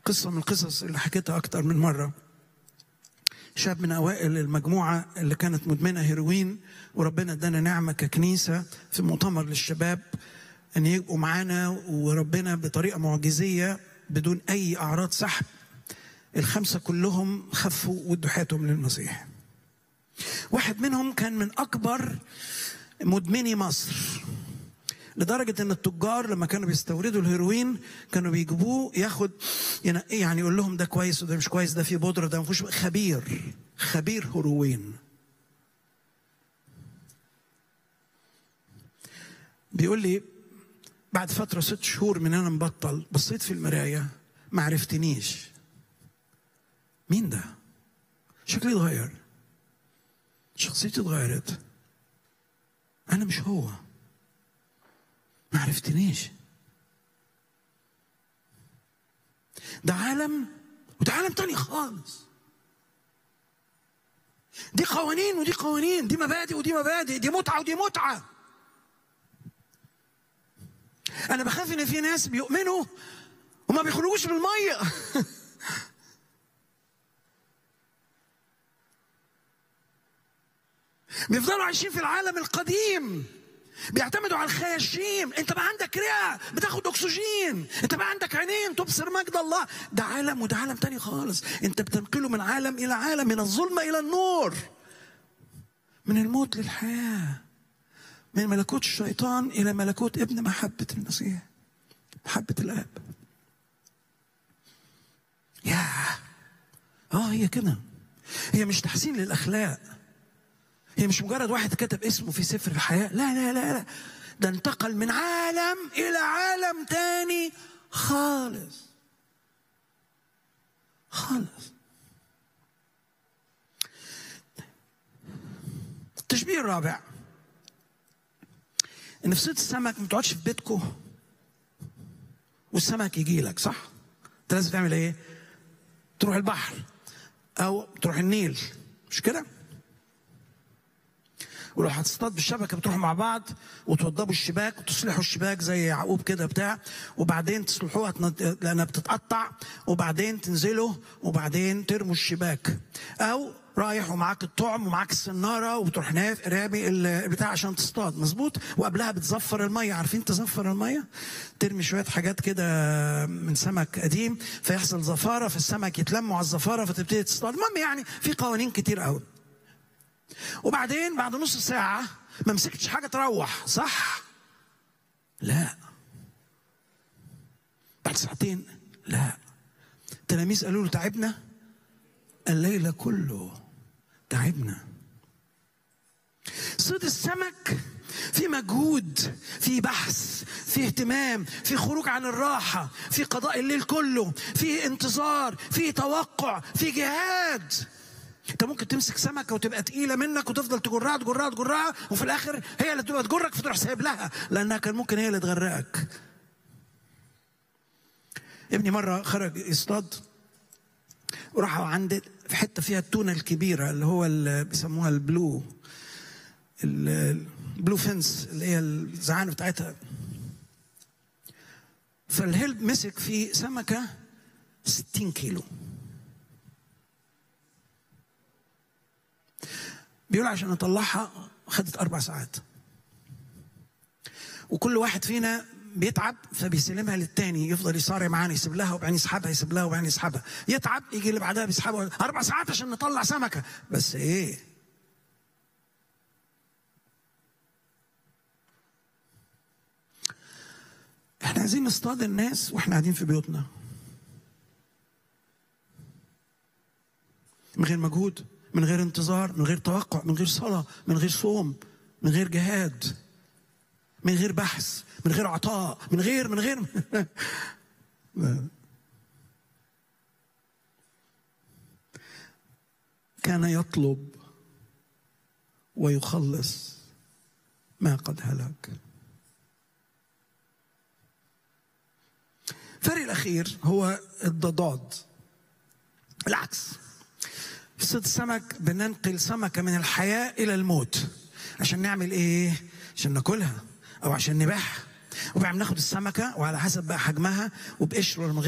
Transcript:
قصة من القصص اللي حكيتها أكتر من مرة شاب من أوائل المجموعة اللي كانت مدمنة هيروين وربنا ادانا نعمة ككنيسة في مؤتمر للشباب أن يبقوا معانا وربنا بطريقة معجزية بدون أي أعراض سحب الخمسة كلهم خفوا وادوا حياتهم للمسيح واحد منهم كان من أكبر مدمني مصر لدرجة إن التجار لما كانوا بيستوردوا الهيروين كانوا بيجيبوه ياخد ينقيه يعني يقول لهم ده كويس وده مش كويس ده فيه بودرة ده ما فيهوش خبير خبير هيروين بيقول لي بعد فترة ست شهور من أنا مبطل بصيت في المراية ما عرفتنيش مين ده؟ شكلي اتغير شخصيتي اتغيرت أنا مش هو ما عرفتنيش ده عالم وده عالم تاني خالص دي قوانين ودي قوانين دي مبادئ ودي مبادئ دي متعة ودي متعة أنا بخاف إن في ناس بيؤمنوا وما بيخرجوش من المية بيفضلوا عايشين في العالم القديم بيعتمدوا على الخياشيم انت بقى عندك رئه بتاخد اكسجين انت بقى عندك عينين تبصر مجد الله ده عالم وده عالم تاني خالص انت بتنقله من عالم الى عالم من الظلمه الى النور من الموت للحياه من ملكوت الشيطان الى ملكوت ابن محبه المسيح محبه الاب يا اه هي كده هي مش تحسين للاخلاق هي مش مجرد واحد كتب اسمه في سفر الحياة لا لا لا لا ده انتقل من عالم إلى عالم تاني خالص خالص التشبيه الرابع ان في صيد السمك ما تقعدش في بيتكم والسمك يجي لك صح؟ انت لازم تعمل ايه؟ تروح البحر او تروح النيل مش كده؟ ولو هتصطاد بالشبكه بتروحوا مع بعض وتوضبوا الشباك وتصلحوا الشباك زي يعقوب كده بتاع وبعدين تصلحوها تنض... لانها بتتقطع وبعدين تنزلوا وبعدين ترموا الشباك او رايح ومعاك الطعم ومعاك السناره وبتروح ناف رامي البتاع عشان تصطاد مظبوط وقبلها بتزفر الميه عارفين تزفر الميه ترمي شويه حاجات كده من سمك قديم فيحصل زفاره فالسمك يتلموا على الزفاره فتبتدي تصطاد المهم يعني في قوانين كتير قوي وبعدين بعد نص ساعة ما مسكتش حاجة تروح صح؟ لا بعد ساعتين لا التلاميذ قالوا له تعبنا الليل كله تعبنا صيد السمك في مجهود في بحث في اهتمام في خروج عن الراحة في قضاء الليل كله في انتظار في توقع في جهاد انت ممكن تمسك سمكه وتبقى تقيله منك وتفضل تجرها تجرها تجرها وفي الاخر هي اللي تبقى تجرك فتروح سايب لها لانها كان ممكن هي اللي تغرقك ابني مره خرج يصطاد وراحوا عند في حته فيها التونه الكبيره اللي هو اللي بيسموها البلو البلو فينس اللي هي الزعانه بتاعتها فالهيلب مسك في سمكه 60 كيلو بيقول عشان نطلعها خدت أربع ساعات وكل واحد فينا بيتعب فبيسلمها للتاني يفضل يصارع معانا يسيب لها وبعدين يسحبها يسيب لها وبعدين يسحبها يتعب يجي اللي بعدها بيسحبها أربع ساعات عشان نطلع سمكة بس إيه احنا عايزين نصطاد الناس واحنا قاعدين في بيوتنا من غير مجهود من غير انتظار من غير توقع من غير صلاة من غير صوم من غير جهاد من غير بحث من غير عطاء من غير من غير كان يطلب ويخلص ما قد هلك الفرق الأخير هو الضداد العكس في صيد السمك بننقل سمكة من الحياة إلى الموت عشان نعمل إيه؟ عشان ناكلها أو عشان نبيعها وبعدين ناخد السمكة وعلى حسب بقى حجمها وبقشر ولا من غير